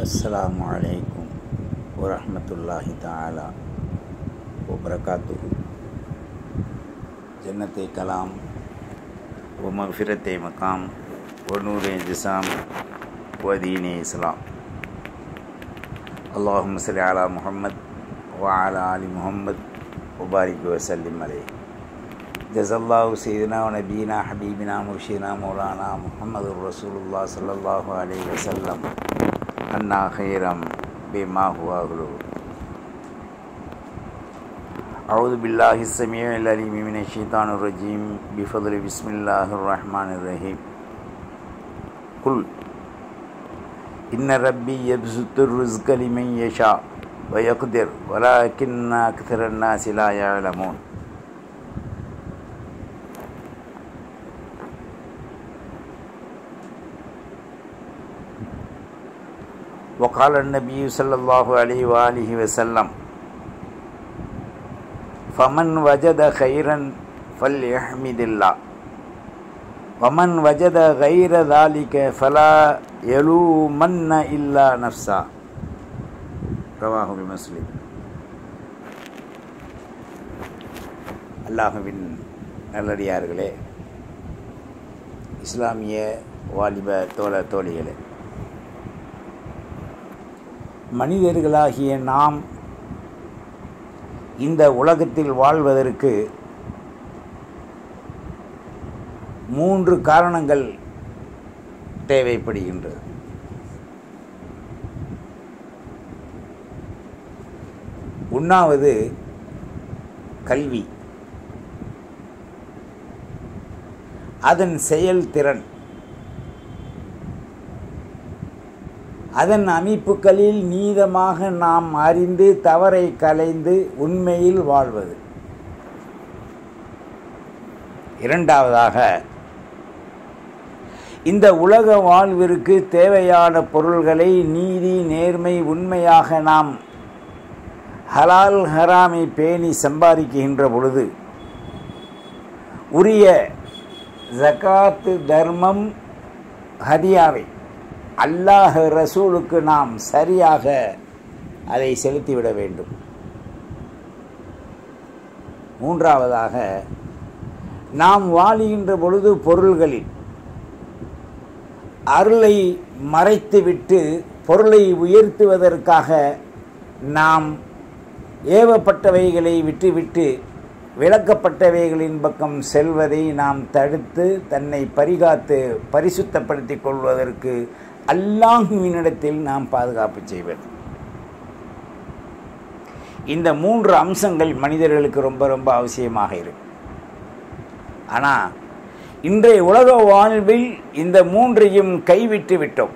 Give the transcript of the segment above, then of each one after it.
அஸ்ஸலாமு அலைக்கும் வரஹ்மத்துல்லாஹி தஆலா வபரகாத்துஹு ஜன்னத்தை கலாம் வ மஃபிரத்தை மகாம் வ நூரே ஜிசாம் வ தீனே இஸ்லாம் அல்லாஹும் சல்லி அலா முஹம்மத் வ அலா அலி முஹம்மத் வபாரிக் வசல்லிம் அலை ஜசல்லாஹு சீதனா நபீனா ஹபீபினா முர்ஷினா மௌலானா முஹம்மது ரசூலுல்லா ஸல்லல்லாஹு அலைஹி வஸல்லம் அன்னா ஹைரம் பிமா ஹுவா குலு أعوذ بالله السميع العليم من الشيطان الرجيم بفضل بسم الله الرحمن الرحيم قل إن ربي يبسط الرزق لمن يشاء ويقدر ولكن أكثر الناس لا يعلمون وقال النبي صلى الله عليه وآله وسلم فمن وجد خيرا فليحمد الله ومن وجد غير ذلك فلا يلومن إلا نفسه رواه بمسلم அல்லாஹுவின் நல்லடியார்களே இஸ்லாமிய வாலிப தோழ தோழிகளே மனிதர்களாகிய நாம் இந்த உலகத்தில் வாழ்வதற்கு மூன்று காரணங்கள் தேவைப்படுகின்றது ஒன்றாவது கல்வி அதன் செயல்திறன் அதன் அமைப்புகளில் நீதமாக நாம் அறிந்து தவறை கலைந்து உண்மையில் வாழ்வது இரண்டாவதாக இந்த உலக வாழ்விற்கு தேவையான பொருள்களை நீதி நேர்மை உண்மையாக நாம் ஹலால் ஹராமை பேணி சம்பாதிக்கின்ற பொழுது உரிய ஜகாத்து தர்மம் ஹதியாவை அல்லாஹ் ரசூலுக்கு நாம் சரியாக அதை செலுத்திவிட வேண்டும் மூன்றாவதாக நாம் வாழுகின்ற பொழுது பொருள்களில் அருளை மறைத்துவிட்டு பொருளை உயர்த்துவதற்காக நாம் ஏவப்பட்டவைகளை விட்டுவிட்டு விளக்கப்பட்டவைகளின் பக்கம் செல்வதை நாம் தடுத்து தன்னை பரிகாத்து பரிசுத்தப்படுத்திக் கொள்வதற்கு அல்லாஹுவினிடத்தில் நாம் பாதுகாப்பு செய்வது இந்த மூன்று அம்சங்கள் மனிதர்களுக்கு ரொம்ப ரொம்ப அவசியமாக இருக்கு ஆனால் இன்றைய உலக வாழ்வில் இந்த மூன்றையும் கைவிட்டு விட்டோம்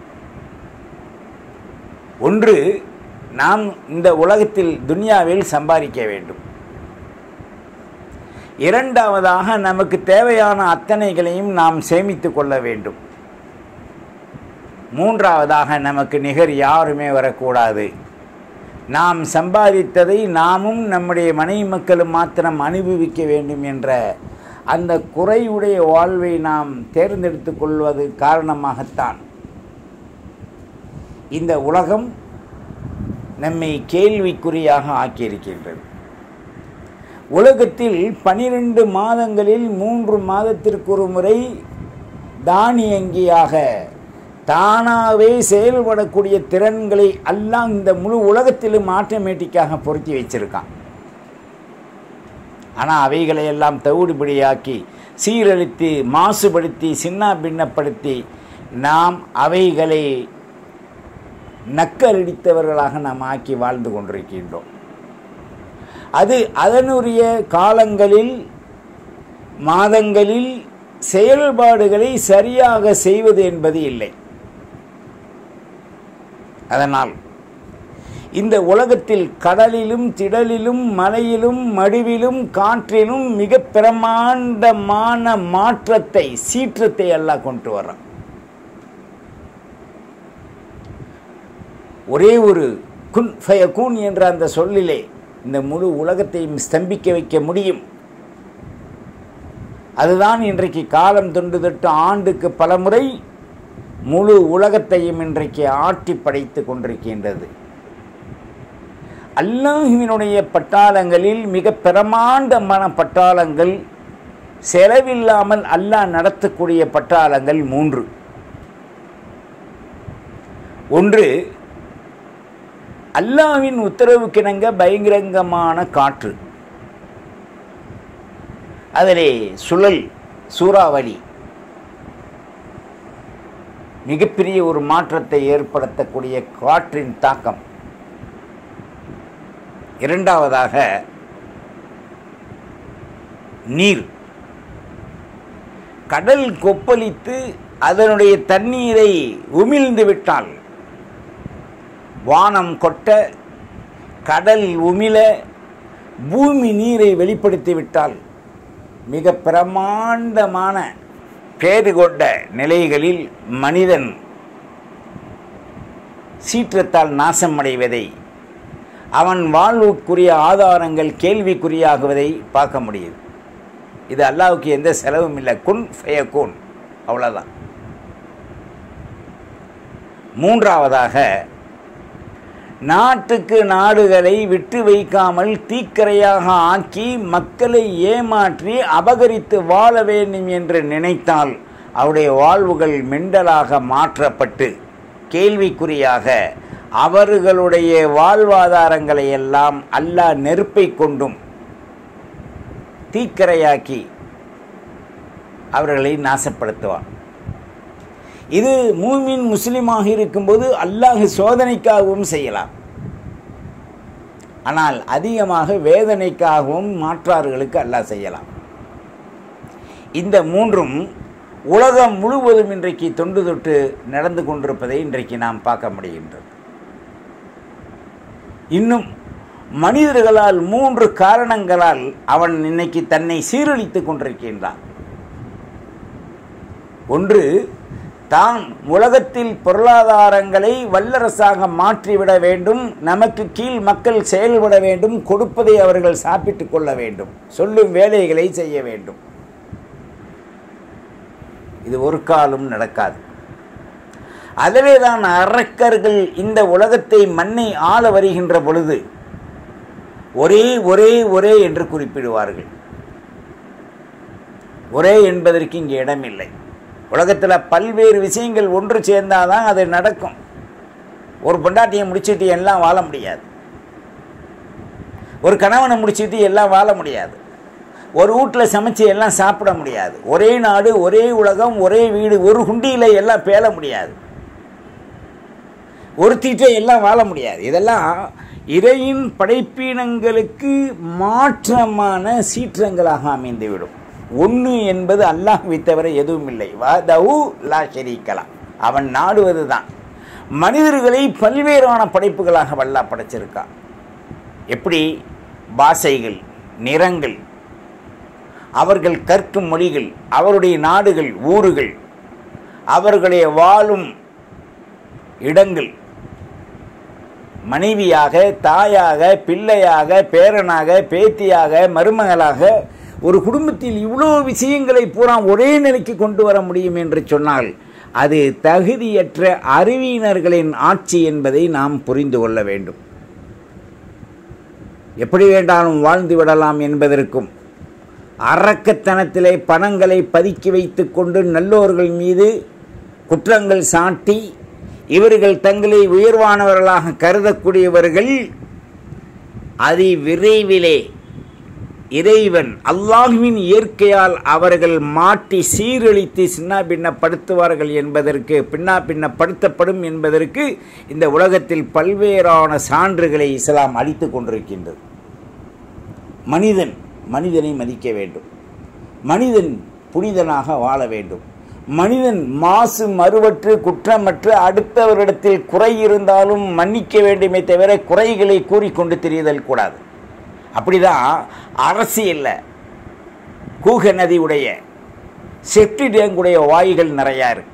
ஒன்று நாம் இந்த உலகத்தில் துனியாவில் சம்பாதிக்க வேண்டும் இரண்டாவதாக நமக்கு தேவையான அத்தனைகளையும் நாம் சேமித்து கொள்ள வேண்டும் மூன்றாவதாக நமக்கு நிகர் யாருமே வரக்கூடாது நாம் சம்பாதித்ததை நாமும் நம்முடைய மனைவி மக்களும் மாத்திரம் அனுபவிக்க வேண்டும் என்ற அந்த குறையுடைய வாழ்வை நாம் தேர்ந்தெடுத்து கொள்வது காரணமாகத்தான் இந்த உலகம் நம்மை கேள்விக்குறியாக ஆக்கியிருக்கின்றது உலகத்தில் பனிரெண்டு மாதங்களில் மூன்று மாதத்திற்கு ஒரு முறை தானியங்கியாக தானாகவே செயல்படக்கூடிய திறன்களை எல்லாம் இந்த முழு உலகத்திலும் ஆட்டோமேட்டிக்காக பொருத்தி வச்சிருக்கான் ஆனால் அவைகளை எல்லாம் தவிடுபடியாக்கி சீரழித்து மாசுபடுத்தி சின்ன பின்னப்படுத்தி நாம் அவைகளை நக்கலடித்தவர்களாக நாம் ஆக்கி வாழ்ந்து கொண்டிருக்கின்றோம் அது அதனுடைய காலங்களில் மாதங்களில் செயல்பாடுகளை சரியாக செய்வது என்பது இல்லை அதனால் இந்த உலகத்தில் கடலிலும் திடலிலும் மலையிலும் மடுவிலும் காற்றிலும் மிக பிரமாண்டமான மாற்றத்தை சீற்றத்தை எல்லாம் கொண்டு வர்றான் ஒரே ஒரு குன் ஃபயகூன் என்ற அந்த சொல்லிலே இந்த முழு உலகத்தையும் ஸ்தம்பிக்க வைக்க முடியும் அதுதான் இன்றைக்கு காலம் தொண்டு தொட்டு ஆண்டுக்கு பல முறை முழு உலகத்தையும் இன்றைக்கு ஆட்டி படைத்து கொண்டிருக்கின்றது அல்லாஹுவினுடைய பட்டாளங்களில் மிக பிரமாண்டமான பட்டாளங்கள் செலவில்லாமல் அல்லாஹ் நடத்தக்கூடிய பட்டாளங்கள் மூன்று ஒன்று அல்லாவின் உத்தரவுக்கிணங்க பயங்கரங்கமான காற்று அதிலே சுழல் சூறாவளி மிகப்பெரிய ஒரு மாற்றத்தை ஏற்படுத்தக்கூடிய காற்றின் தாக்கம் இரண்டாவதாக நீர் கடல் கொப்பளித்து அதனுடைய தண்ணீரை உமிழ்ந்து விட்டால் வானம் கொட்ட கடல் உமிழ பூமி நீரை வெளிப்படுத்தி விட்டால் மிக பிரமாண்டமான பேறு கொண்ட நிலைகளில் மனிதன் சீற்றத்தால் நாசமடைவதை அவன் வாழ்வுக்குரிய ஆதாரங்கள் கேள்விக்குறியாகுவதை பார்க்க முடியுது இது அல்லாவுக்கு எந்த செலவும் இல்லை குன் ஃபயகுன் அவ்வளோதான் மூன்றாவதாக நாட்டுக்கு நாடுகளை விட்டு வைக்காமல் தீக்கரையாக ஆக்கி மக்களை ஏமாற்றி அபகரித்து வாழ வேண்டும் என்று நினைத்தால் அவருடைய வாழ்வுகள் மெண்டலாக மாற்றப்பட்டு கேள்விக்குறியாக அவர்களுடைய வாழ்வாதாரங்களை எல்லாம் அல்லாஹ் நெருப்பை கொண்டும் தீக்கரையாக்கி அவர்களை நாசப்படுத்துவான் இது மூமின் முஸ்லீமாக இருக்கும்போது அல்லாஹ் சோதனைக்காகவும் செய்யலாம் ஆனால் அதிகமாக வேதனைக்காகவும் மாற்றார்களுக்கு அல்லாஹ் செய்யலாம் இந்த மூன்றும் உலகம் முழுவதும் இன்றைக்கு தொண்டு தொட்டு நடந்து கொண்டிருப்பதை இன்றைக்கு நாம் பார்க்க முடிகின்றது இன்னும் மனிதர்களால் மூன்று காரணங்களால் அவன் இன்னைக்கு தன்னை சீரழித்துக் கொண்டிருக்கின்றான் ஒன்று தான் உலகத்தில் பொருளாதாரங்களை வல்லரசாக மாற்றிவிட வேண்டும் நமக்கு கீழ் மக்கள் செயல்பட வேண்டும் கொடுப்பதை அவர்கள் சாப்பிட்டுக் கொள்ள வேண்டும் சொல்லும் வேலைகளை செய்ய வேண்டும் இது ஒரு காலம் நடக்காது அதிலே தான் அரக்கர்கள் இந்த உலகத்தை மண்ணை ஆள வருகின்ற பொழுது ஒரே ஒரே ஒரே என்று குறிப்பிடுவார்கள் ஒரே என்பதற்கு இங்கே இடமில்லை உலகத்தில் பல்வேறு விஷயங்கள் ஒன்று சேர்ந்தாதான் அது நடக்கும் ஒரு பொண்டாட்டியை முடிச்சுட்டு எல்லாம் வாழ முடியாது ஒரு கணவனை முடிச்சுட்டு எல்லாம் வாழ முடியாது ஒரு வீட்டில் சமைச்சு எல்லாம் சாப்பிட முடியாது ஒரே நாடு ஒரே உலகம் ஒரே வீடு ஒரு குண்டியில் எல்லாம் பேல முடியாது ஒருத்திட்ட எல்லாம் வாழ முடியாது இதெல்லாம் இறையின் படைப்பினங்களுக்கு மாற்றமான சீற்றங்களாக அமைந்துவிடும் ஒன்று என்பது அல்லாஹ்வை தவிர எதுவும் இல்லை வாதவு லா ஷரீக்கலாம் அவன் நாடுவது தான் மனிதர்களை பல்வேறான படைப்புகளாக வல்லா படைச்சிருக்கான் எப்படி பாஷைகள் நிறங்கள் அவர்கள் கற்கும் மொழிகள் அவருடைய நாடுகள் ஊர்கள் அவர்களுடைய வாழும் இடங்கள் மனைவியாக தாயாக பிள்ளையாக பேரனாக பேத்தியாக மருமகளாக ஒரு குடும்பத்தில் இவ்வளோ விஷயங்களை பூரா ஒரே நிலைக்கு கொண்டு வர முடியும் என்று சொன்னால் அது தகுதியற்ற அறிவியினர்களின் ஆட்சி என்பதை நாம் புரிந்து கொள்ள வேண்டும் எப்படி வேண்டாலும் வாழ்ந்து விடலாம் என்பதற்கும் அரக்கத்தனத்திலே பணங்களை பதுக்கி வைத்து கொண்டு நல்லோர்கள் மீது குற்றங்கள் சாட்டி இவர்கள் தங்களை உயர்வானவர்களாக கருதக்கூடியவர்கள் அதி விரைவிலே இறைவன் அல்லாஹுவின் இயற்கையால் அவர்கள் மாட்டி சீரழித்து சின்ன பின்னப்படுத்துவார்கள் என்பதற்கு பின்னா பின்னப்படுத்தப்படும் என்பதற்கு இந்த உலகத்தில் பல்வேறான சான்றுகளை இஸ்லாம் அளித்து கொண்டிருக்கின்றது மனிதன் மனிதனை மதிக்க வேண்டும் மனிதன் புனிதனாக வாழ வேண்டும் மனிதன் மாசு மறுவற்று குற்றமற்று அடுத்தவரிடத்தில் குறை இருந்தாலும் மன்னிக்க வேண்டுமே தவிர குறைகளை கூறிக்கொண்டு தெரியுதல் கூடாது அப்படிதான் அரசியல்ல கூக நதியுடைய செப்டி டேங்குடைய வாய்கள் நிறையா இருக்கு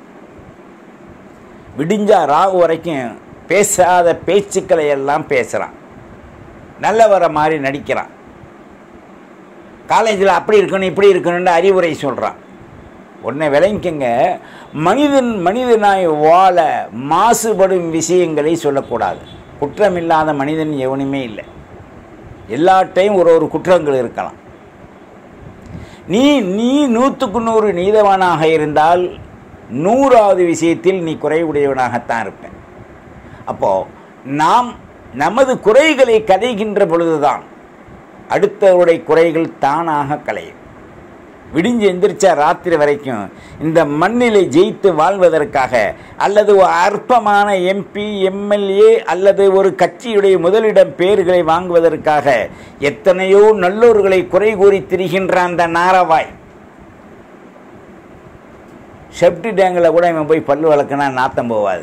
விடிஞ்சா ராகு வரைக்கும் பேசாத பேச்சுக்களை எல்லாம் பேசுகிறான் நல்லவரை மாதிரி நடிக்கிறான் காலேஜில் அப்படி இருக்கணும் இப்படி இருக்கணும்னு அறிவுரை சொல்கிறான் உன்னை விளங்கிக்கங்க மனிதன் மனிதனாய் வாழ மாசுபடும் விஷயங்களை சொல்லக்கூடாது குற்றமில்லாத மனிதன் எவனுமே இல்லை எல்லாட்டையும் ஒரு ஒரு குற்றங்கள் இருக்கலாம் நீ நீ நூற்றுக்கு நூறு நீதவானாக இருந்தால் நூறாவது விஷயத்தில் நீ குறைவுடையவனாகத்தான் இருப்ப அப்போ நாம் நமது குறைகளை கதைகின்ற பொழுதுதான் அடுத்தவருடைய குறைகள் தானாக கலையும் விடிஞ்சு எந்திரிச்சா ராத்திரி வரைக்கும் இந்த மண்ணிலை ஜெயித்து வாழ்வதற்காக அல்லது ஒரு அற்பமான எம்பி எம்எல்ஏ அல்லது ஒரு கட்சியுடைய முதலிடம் பேர்களை வாங்குவதற்காக எத்தனையோ நல்லோர்களை குறை கூறி திரிகின்ற அந்த நாரவாய் செப்டி டேங்கில் கூட இவன் போய் பல்லு வளர்க்கினா நாத்தம் போவாது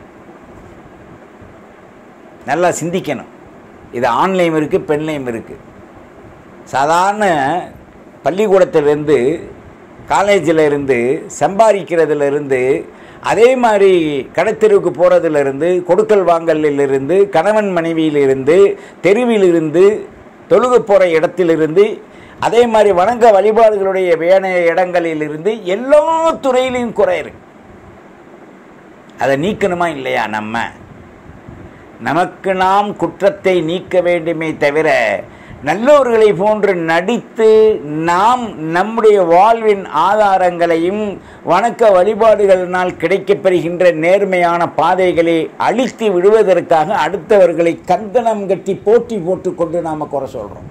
நல்லா சிந்திக்கணும் இது ஆண்லையும் இருக்குது பெண்லையும் இருக்குது சாதாரண பள்ளிக்கூடத்திலிருந்து காலேஜில் இருந்து சம்பாதிக்கிறதுல இருந்து அதே மாதிரி கடத்தெருவுக்கு போகிறதுலேருந்து கொடுக்கல் வாங்கலிலிருந்து கணவன் மனைவியிலிருந்து தெருவிலிருந்து தொழுக போகிற இடத்திலிருந்து அதே மாதிரி வணங்க வழிபாடுகளுடைய வேண இடங்களிலிருந்து எல்லா துறையிலையும் குறை இருக்கு அதை நீக்கணுமா இல்லையா நம்ம நமக்கு நாம் குற்றத்தை நீக்க வேண்டுமே தவிர நல்லோர்களை போன்று நடித்து நாம் நம்முடைய வாழ்வின் ஆதாரங்களையும் வணக்க வழிபாடுகளினால் கிடைக்கப்பெறுகின்ற நேர்மையான பாதைகளை அழித்து விடுவதற்காக அடுத்தவர்களை கந்தனம் கட்டி போட்டி போட்டுக்கொண்டு நாம் குறை சொல்கிறோம்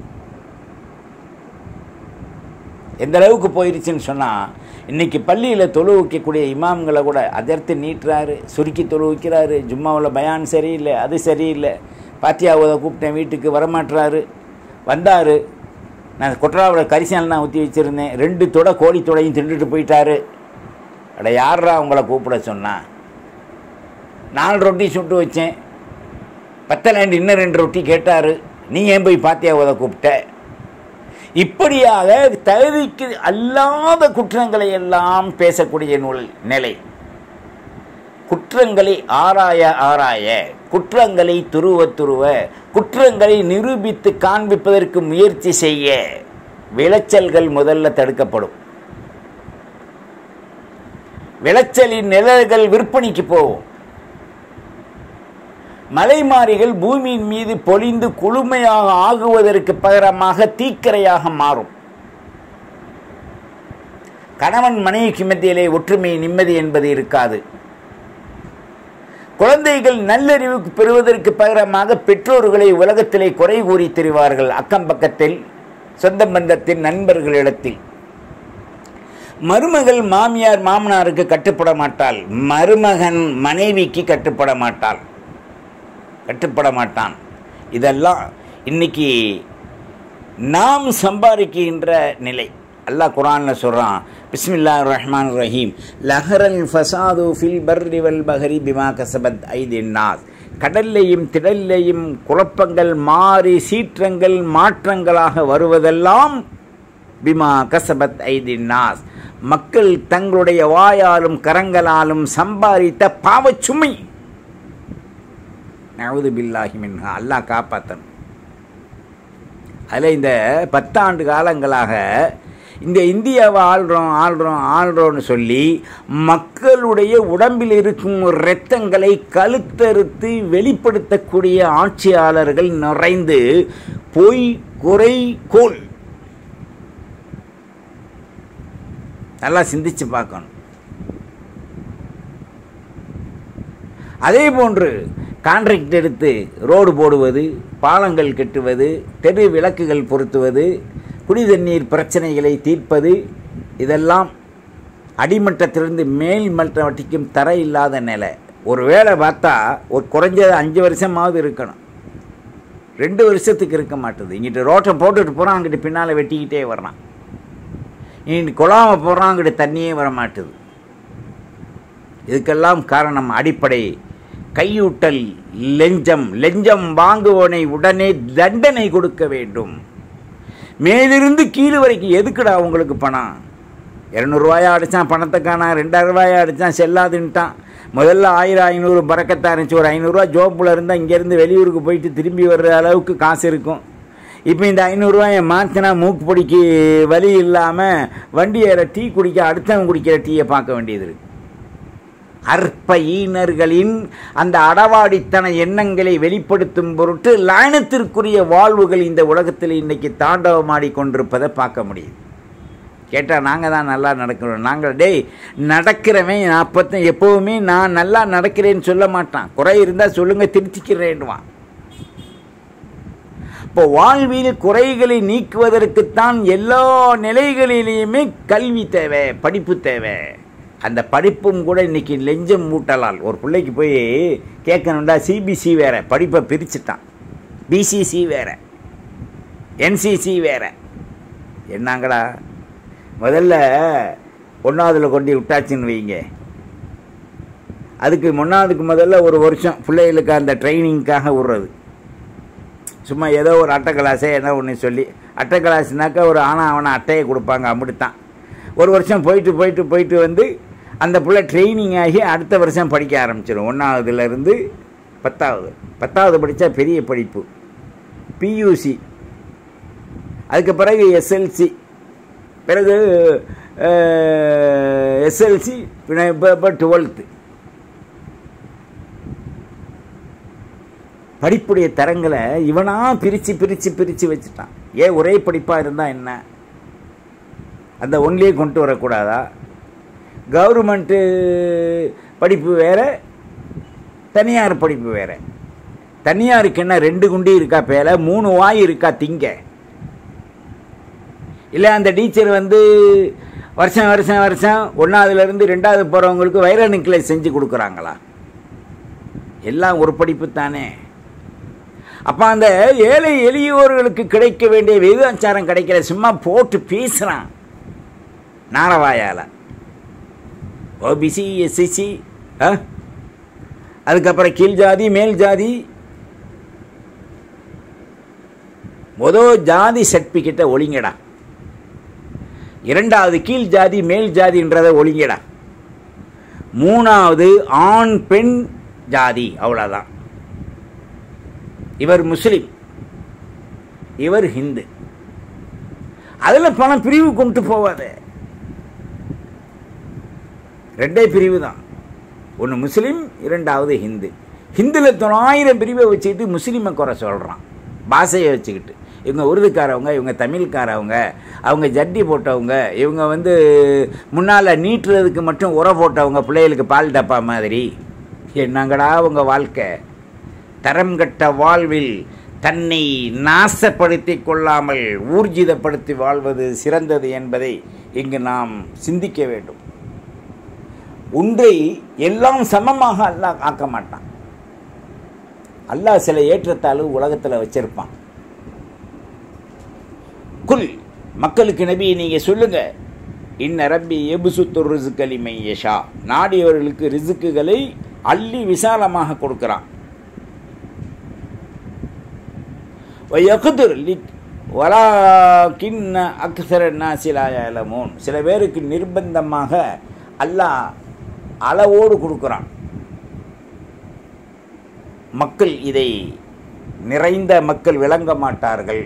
எந்த அளவுக்கு போயிருச்சுன்னு சொன்னால் இன்றைக்கி பள்ளியில் தொழு வைக்கக்கூடிய இமாம்களை கூட அதர்த்து நீட்டுறாரு சுருக்கி தொழு வைக்கிறாரு ஜும்மாவில் பயான் சரியில்லை அது சரியில்லை பாத்தியாவதை கூப்பிட்டேன் வீட்டுக்கு வரமாட்டுறாரு வந்தார் நான் கொட்டராவில் கரிசல் நான் ஊற்றி வச்சுருந்தேன் ரெண்டு தொடை கோழி தொடையும் தின்னுட்டு போயிட்டாரு அட யாரா உங்களை கூப்பிட சொன்னா நாலு ரொட்டி சுட்டு வச்சேன் பத்தலேண்டு இன்னும் ரெண்டு ரொட்டி கேட்டார் நீ ஏன் போய் பாத்தியாவதை கூப்பிட்ட இப்படியாக தகுதிக்கு அல்லாத குற்றங்களை எல்லாம் பேசக்கூடிய நூல் நிலை குற்றங்களை ஆராய ஆராய குற்றங்களை துருவ துருவ குற்றங்களை நிரூபித்து காண்பிப்பதற்கு முயற்சி செய்ய விளைச்சல்கள் முதல்ல தடுக்கப்படும் விளைச்சலின் நிழல்கள் விற்பனைக்கு போகும் மலைமாறிகள் பூமியின் மீது பொழிந்து குளுமையாக ஆகுவதற்கு பகரமாக தீக்கரையாக மாறும் கணவன் மனைவிக்கு மத்தியிலே ஒற்றுமை நிம்மதி என்பது இருக்காது குழந்தைகள் நல்லறிவு பெறுவதற்கு பகரமாக பெற்றோர்களை உலகத்திலே குறை கூறி திரிவார்கள் அக்கம் பக்கத்தில் சொந்த பந்தத்தின் நண்பர்களிடத்தில் மருமகள் மாமியார் மாமனாருக்கு கட்டுப்பட மாட்டாள் மருமகன் மனைவிக்கு கட்டுப்பட மாட்டாள் கட்டுப்பட மாட்டான் இதெல்லாம் இன்னைக்கு நாம் சம்பாதிக்கின்ற நிலை அல்லாஹ் குரானில் சொல்கிறான் பிஸ்மில்லா ரஹ்மான் ரஹீம் லஹரல் ஃபசாது ஃபில் பர்ரி வல் பஹரி பிமா கசபத் ஐதின் நாஸ் கடல்லையும் திடல்லையும் குழப்பங்கள் மாறி சீற்றங்கள் மாற்றங்களாக வருவதெல்லாம் பிமா கசபத் ஐதின் நாஸ் மக்கள் தங்களுடைய வாயாலும் கரங்களாலும் சம்பாதித்த பாவச்சுமை நவுது பில்லாஹி மின்ஹா அல்லாஹ் காப்பாற்றணும் அதில் இந்த பத்தாண்டு காலங்களாக இந்த இந்தியாவை ஆள்றோம் ஆள்றோம் ஆள்றோம்னு சொல்லி மக்களுடைய உடம்பில் இருக்கும் இரத்தங்களை கழுத்தறுத்து வெளிப்படுத்தக்கூடிய ஆட்சியாளர்கள் நிறைந்து பொய் குறை கோல் நல்லா சிந்திச்சு பார்க்கணும் அதே போன்று கான்ட்ராக்ட் எடுத்து ரோடு போடுவது பாலங்கள் கட்டுவது தெரு விளக்குகள் பொருத்துவது குடி தண்ணீர் பிரச்சனைகளை தீர்ப்பது இதெல்லாம் அடிமட்டத்திலிருந்து மேல் மட்டத்திற்கும் தர இல்லாத நிலை ஒரு வேலை பார்த்தா ஒரு குறைஞ்சது அஞ்சு வருஷமாவது இருக்கணும் ரெண்டு வருஷத்துக்கு இருக்க மாட்டுது இங்கிட்ட ரோட்டை போட்டுட்டு போகிறான் அங்கிட்ட பின்னால் வெட்டிக்கிட்டே வர்றான் இங்கிட்டு குழாம போடுறான் அங்கிட்ட தண்ணியே வர மாட்டுது இதுக்கெல்லாம் காரணம் அடிப்படை கையூட்டல் லெஞ்சம் லெஞ்சம் வாங்குவனை உடனே தண்டனை கொடுக்க வேண்டும் மேலிருந்து கீழ் வரைக்கும் எதுக்குடா உங்களுக்கு பணம் இரநூறுவாயா அடித்தான் பணத்தை காணா ரெண்டாயிரம் ரூபாயா அடித்தான் செல்லாதுன்ட்டான் முதல்ல ஆயிரம் ஐநூறு பறக்கத்தான் இருந்துச்சு ஒரு ஐநூறுரூவா ஜோப்பில் இருந்தால் இங்கேருந்து வெளியூருக்கு போயிட்டு திரும்பி வர்ற அளவுக்கு காசு இருக்கும் இப்போ இந்த ஐநூறுரூவாயை மாற்றினா மூக்கு பிடிக்கு வலி இல்லாமல் வண்டி ஏற டீ குடிக்க அடுத்தவன் குடிக்கிற டீயை பார்க்க வேண்டியது இருக்கு அற்ப ஈனர்களின் அந்த அடவாடித்தன எண்ணங்களை வெளிப்படுத்தும் பொருட்டு லாயனத்திற்குரிய வாழ்வுகள் இந்த உலகத்தில் இன்னைக்கு தாண்டவமாடி கொண்டிருப்பதை பார்க்க முடியுது கேட்டால் நாங்கள் தான் நல்லா நடக்கிறோம் நாங்கள் டேய் நடக்கிறவன் நாற்பத்த எப்போவுமே நான் நல்லா நடக்கிறேன்னு சொல்ல மாட்டான் குறை இருந்தால் சொல்லுங்கள் திருத்திக்கிறேன்வான் இப்போ வாழ்வில் குறைகளை நீக்குவதற்குத்தான் எல்லா நிலைகளிலேயுமே கல்வி தேவை படிப்பு தேவை அந்த படிப்பும் கூட இன்னைக்கு லெஞ்சம் மூட்டலால் ஒரு பிள்ளைக்கு போய் கேட்கணுண்டா சிபிசி வேற படிப்பை பிரிச்சுட்டான் பிசிசி வேற என்சிசி வேற என்னங்கடா முதல்ல ஒன்றாவதுல கொண்டு விட்டாச்சுன்னு வைங்க அதுக்கு முன்னாவதுக்கு முதல்ல ஒரு வருஷம் பிள்ளைகளுக்கு அந்த ட்ரைனிங்க்காக விடுறது சும்மா ஏதோ ஒரு அட்டை கிளாஸே ஏதோ ஒன்று சொல்லி அட்டை கிளாஸ்னாக்கா ஒரு ஆனா அவனை அட்டையை கொடுப்பாங்க அப்படித்தான் ஒரு வருஷம் போயிட்டு போயிட்டு போயிட்டு வந்து அந்த பிள்ளை ட்ரைனிங் ஆகி அடுத்த வருஷம் படிக்க ஆரம்பிச்சிடும் ஒன்றாவதுலேருந்து பத்தாவது பத்தாவது படித்தா பெரிய படிப்பு பியூசி அதுக்கு பிறகு எஸ்எல்சி பிறகு எஸ்எல்சி இப்போ இப்போ டுவெல்த்து படிப்புடைய தரங்களை இவனா பிரித்து பிரித்து பிரித்து வச்சுட்டான் ஏன் ஒரே படிப்பாக இருந்தால் என்ன அந்த ஒன்லேயே கொண்டு வரக்கூடாதா கவர்மெண்ட்டு படிப்பு வேறு தனியார் படிப்பு வேறு தனியாருக்கு என்ன ரெண்டு குண்டி இருக்கா பேல மூணு வாய் இருக்கா திங்க இல்லை அந்த டீச்சர் வந்து வருஷம் வருஷம் வருஷம் ஒன்றாவதுலேருந்து ரெண்டாவது போகிறவங்களுக்கு வைர நிக்கலை செஞ்சு கொடுக்குறாங்களா எல்லாம் ஒரு படிப்பு தானே அப்போ அந்த ஏழை எளியோர்களுக்கு கிடைக்க வேண்டிய விகிதாச்சாரம் கிடைக்கல சும்மா போட்டு பேசுகிறான் நாரவாயால் ஓபிசி எஸ்சிசி அதுக்கப்புறம் கீழ் ஜாதி மேல் ஜாதி மொதல் ஜாதி சர்டிஃபிகேட்டை ஒழிங்கடா இரண்டாவது கீழ் ஜாதி மேல் ஜாதின்றதை ஒழிங்கடா மூணாவது ஆண் பெண் ஜாதி அவ்வளோதான் இவர் முஸ்லீம் இவர் ஹிந்து அதில் பணம் பிரிவு கொண்டு போவாத ரெண்டே பிரிவு தான் ஒன்று முஸ்லீம் இரண்டாவது ஹிந்து ஹிந்துல தொள்ளாயிரம் பிரிவை வச்சுக்கிட்டு முஸ்லீமை குறை சொல்கிறான் பாஷையை வச்சுக்கிட்டு இவங்க உருதுக்காரவங்க இவங்க தமிழ்காரவங்க அவங்க ஜட்டி போட்டவங்க இவங்க வந்து முன்னால் நீட்டுறதுக்கு மட்டும் உர போட்டவங்க பிள்ளைகளுக்கு பால் டப்பா மாதிரி என்னங்கடா உங்க வாழ்க்கை தரம் கட்ட வாழ்வில் தன்னை நாசப்படுத்தி கொள்ளாமல் ஊர்ஜிதப்படுத்தி வாழ்வது சிறந்தது என்பதை இங்கு நாம் சிந்திக்க வேண்டும் ஒன்றை எல்லாம் சமமாக அல்லாஹ் ஆக்க மாட்டான் அல்லாஹ் சில ஏற்றத்தாழ்வு உலகத்தில் வச்சிருப்பான் குல் மக்களுக்கு நபி நீங்க சொல்லுங்க இன்ன ரப்பி எபுசுத்து ரிசுக்கலி மையஷா நாடியவர்களுக்கு ரிசுக்குகளை அள்ளி விசாலமாக கொடுக்கிறான் வயகுதுர் லிக் வலாக்கின் அக்சர நாசிலாயலமோன் சில பேருக்கு நிர்பந்தமாக அல்லாஹ் அளவோடு கொடுக்குறான் மக்கள் இதை நிறைந்த மக்கள் விளங்க மாட்டார்கள்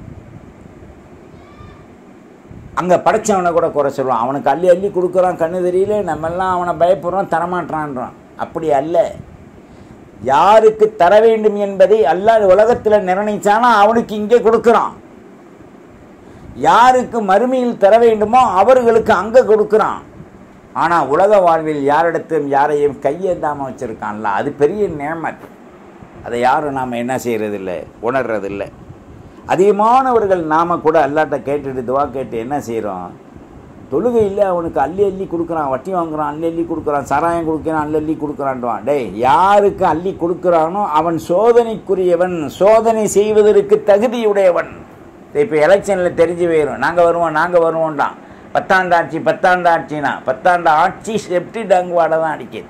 அங்கே படைச்சவனை கூட குறை சொல்லுவான் அவனுக்கு அள்ளி அள்ளி கொடுக்குறான் கண்ணு தெரியல நம்மெல்லாம் அவனை பயப்படுறோம் தரமாட்டான்றான் அப்படி அல்ல யாருக்கு தர வேண்டும் என்பதை அல்லாஹ் உலகத்தில் நிர்ணயிச்சானா அவனுக்கு இங்கே கொடுக்குறான் யாருக்கு மறுமையில் தர வேண்டுமோ அவர்களுக்கு அங்கே கொடுக்குறான் ஆனால் உலக வாழ்வில் யாரிடத்தையும் யாரையும் கையேந்தாமல் வச்சுருக்கான்ல அது பெரிய நேமத் அதை யாரும் நாம் என்ன செய்கிறதில்ல உணர்றதில்லை அதிகமானவர்கள் நாம் கூட அல்லாட்ட கேட்டுட்டு துவா கேட்டு என்ன செய்கிறோம் தொழுகையில் அவனுக்கு அள்ளி அள்ளி கொடுக்குறான் வட்டி வாங்குறான் அள்ளி அள்ளி கொடுக்குறான் சாராயம் கொடுக்குறான் அள்ளி அள்ளி கொடுக்குறான்டுவான் டேய் யாருக்கு அள்ளி கொடுக்குறானோ அவன் சோதனைக்குரியவன் சோதனை செய்வதற்கு தகுதியுடையவன் இப்போ எலெக்ஷனில் தெரிஞ்சு போயிடும் நாங்கள் வருவோம் நாங்கள் வருவோம்டான் பத்தாண்டு ஆட்சி பத்தாண்டு ஆட்சினா பத்தாண்டு ஆட்சி செப்டி டங்குவாடை தான் அடிக்குது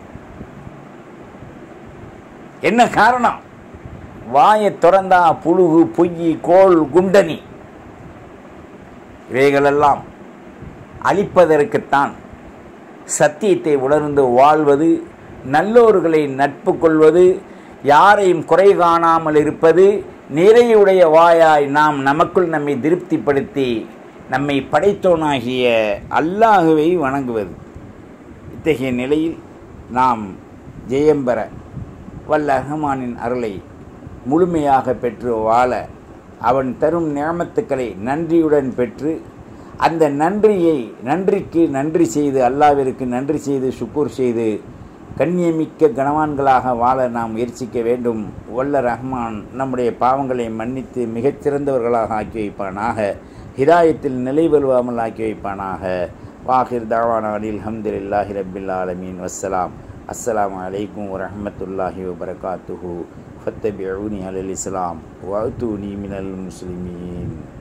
என்ன காரணம் வாயை திறந்தா புழுகு பொய் கோல் குண்டனி இவைகளெல்லாம் அழிப்பதற்குத்தான் சத்தியத்தை உணர்ந்து வாழ்வது நல்லோர்களை நட்பு கொள்வது யாரையும் குறை காணாமல் இருப்பது நிறையுடைய வாயாய் நாம் நமக்குள் நம்மை திருப்திப்படுத்தி நம்மை படைத்தோனாகிய அல்லாஹுவை வணங்குவது இத்தகைய நிலையில் நாம் ஜெயம் பெற வல்ல ரஹ்மானின் அருளை முழுமையாக பெற்று வாழ அவன் தரும் நியமத்துக்களை நன்றியுடன் பெற்று அந்த நன்றியை நன்றிக்கு நன்றி செய்து அல்லாவிற்கு நன்றி செய்து சுக்கூர் செய்து கண்ணியமிக்க கனவான்களாக வாழ நாம் முயற்சிக்க வேண்டும் வல்ல ரஹ்மான் நம்முடைய பாவங்களை மன்னித்து மிகச்சிறந்தவர்களாக ஆக்கி வைப்பானாக ஹிதாயத்தில் நிலை பெறுவாமல் ஆக்கி வைப்பானாக வாஹிர் தாவான அலில் ஹம்துலில்லாஹி ரபில் ஆலமீன் வஸ்ஸலாம் அஸ்ஸலாமு அலைக்கும் வரஹமத்துல்லாஹி வபரகாத்துஹு ஃபத்தபிஊனி அலல் இஸ்லாம் வஅத்தூனி மினல் முஸ்லிமீன்